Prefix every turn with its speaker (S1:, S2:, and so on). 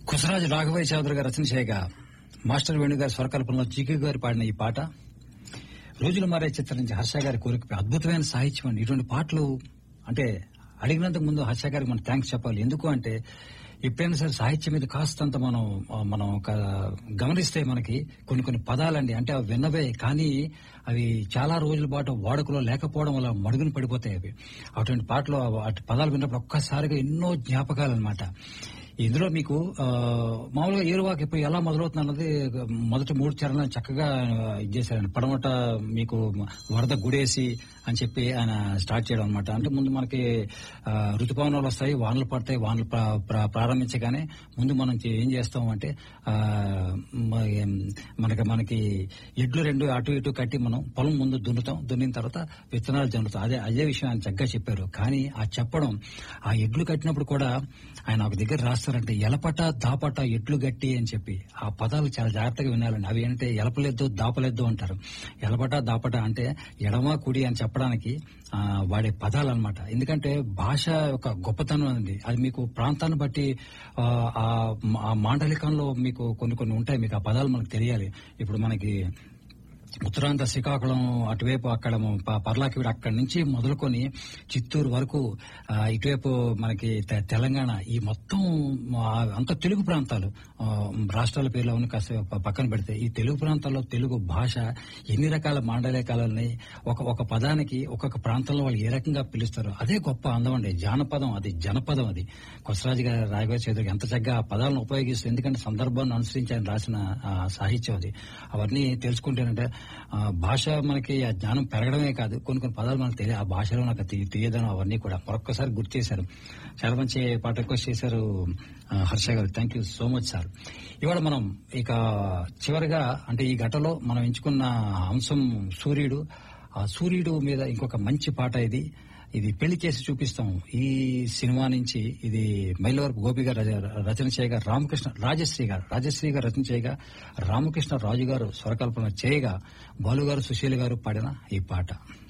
S1: కుసరాజు రాఘవయ్య చౌదరి గారు రచన చేయగా మాస్టర్ వేణు గారి స్వరకల్పనలో జీకే గారు పాడిన ఈ పాట రోజులు మారే చిత్రం నుంచి హర్ష గారి కోరికపై అద్భుతమైన సాహిత్యం అండి ఇటువంటి పాటలు అంటే అడిగినందుకు ముందు హర్ష గారికి మనం థ్యాంక్స్ చెప్పాలి ఎందుకు అంటే ఎప్పుడైనా సరే సాహిత్యం మీద కాస్తంత మనం ఆ, మనం ఒక గమనిస్తే మనకి కొన్ని కొన్ని పదాలండి అంటే అవి విన్నవే కానీ అవి చాలా రోజుల పాటు వాడుకలో లేకపోవడం వల్ల మడుగున పడిపోతాయి అవి అటువంటి పాటలు అటు పదాలు విన్నప్పుడు ఒక్కసారిగా ఎన్నో జ్ఞాపకాలు అనమాట ఇందులో మీకు ఆ, మామూలుగా ఏరువాకి ఇప్పుడు ఎలా మొదలవుతుంది అన్నది మొదటి మూడు చరణాలు చక్కగా ఇది చేశారండి పడమట మీకు వరద గుడేసి అని చెప్పి ఆయన స్టార్ట్ చేయడం అనమాట అంటే ముందు మనకి ఆ, ఋతుపవనాలు వస్తాయి వానలు పడతాయి వానలు ప్రా- ప్రా- ప్రారంభించగానే ముందు మనం చే- ఏం చేస్తాం అంటే ఆ, మ- ఏం, మనకి మనకి ఎడ్లు రెండు అటు ఇటు కట్టి మనం పొలం ముందు దున్నుతాం దున్నిన తర్వాత విత్తనాలు జల్లుతాం అదే అదే విషయం ఆయన చక్కగా చెప్పారు కానీ ఆ చెప్పడం ఆ ఎడ్లు కట్టినప్పుడు కూడా ఆయన ఒక దగ్గర రాస్తారంటే ఎలపట దాపట ఎడ్లు గట్టి అని చెప్పి ఆ పదాలు చాలా జాగ్రత్తగా వినాలండి అవి ఏంటంటే ఎలపలేదు దాపలేదు అంటారు ఎలపట దాపట అంటే ఎడమ కుడి అని చెప్పడానికి ఆ, వాడే పదాలు అనమాట ఎందుకంటే భాష యొక్క గొప్పతనం ఉంది అది మీకు ప్రాంతాన్ని బట్టి ఆ, ఆ ఆ మాండలికంలో మీకు కొన్ని కొన్ని ఉంటాయి మీకు ఆ పదాలు మనకు తెలియాలి ఇప్పుడు మనకి ఉత్తరాంధ్ర శ్రీకాకుళం అటువైపు అక్కడ ప- పర్లాకివిడి అక్కడి నుంచి మొదలుకొని చిత్తూరు వరకు ఆ, ఇటువైపు మనకి తె- తెలంగాణ ఈ మొత్తం ఆ, అంత తెలుగు ప్రాంతాలు ఆ, రాష్ట్రాల పేర్లు అవన్నీ కాస్త ప- పక్కన పెడితే ఈ తెలుగు ప్రాంతాల్లో తెలుగు భాష ఎన్ని రకాల మాండలికాలు ఉన్నాయి ఒక ఒక పదానికి ఒక్కొక్క ప్రాంతంలో వాళ్ళు ఏ రకంగా పిలుస్తారు అదే గొప్ప అందం అండి జానపదం అది జనపదం అది కొసరాజు గారి రాఘవ చౌదరికి ఎంత చక్కగా ఆ పదాలను ఉపయోగిస్తూ ఎందుకంటే సందర్భాన్ని అనుసరించి ఆయన రాసిన ఆ, సాహిత్యం అది అవన్నీ తెలుసుకుంటేనంటే ఆ, భాష మనకి ఆ జ్ఞానం పెరగడమే కాదు కొన్ని కొన్ని పదాలు మనకు తెలియదు ఆ భాషలో నాకు తీ- తీయదనం అవన్నీ కూడా మరొక్కసారి గుర్తు చేశారు చాలా మంచి పాట రిక్వెస్ట్ చేశారు ఆ, Harsha garu thank you so much sir ఇవాళ మనం ఇక చివరిగా అంటే ఈ గటలో మనం ఎంచుకున్న అంశం సూర్యుడు ఆ సూర్యుడు మీద ఇంకొక మంచి పాట ఇది ఇది పెళ్లి చేసి చూపిస్తాం ఈ సినిమా నుంచి ఇది మైలవరపు గోపి గారు రచ- రచన చేయగా రామకృష్ణ రాజశ్రీ గారు రాజశ్రీ గారు రచన చేయగా రామకృష్ణ రాజు గారు స్వరకల్పన చేయగా బాలు గారు సుశీల్ గారు పాడిన ఈ పాట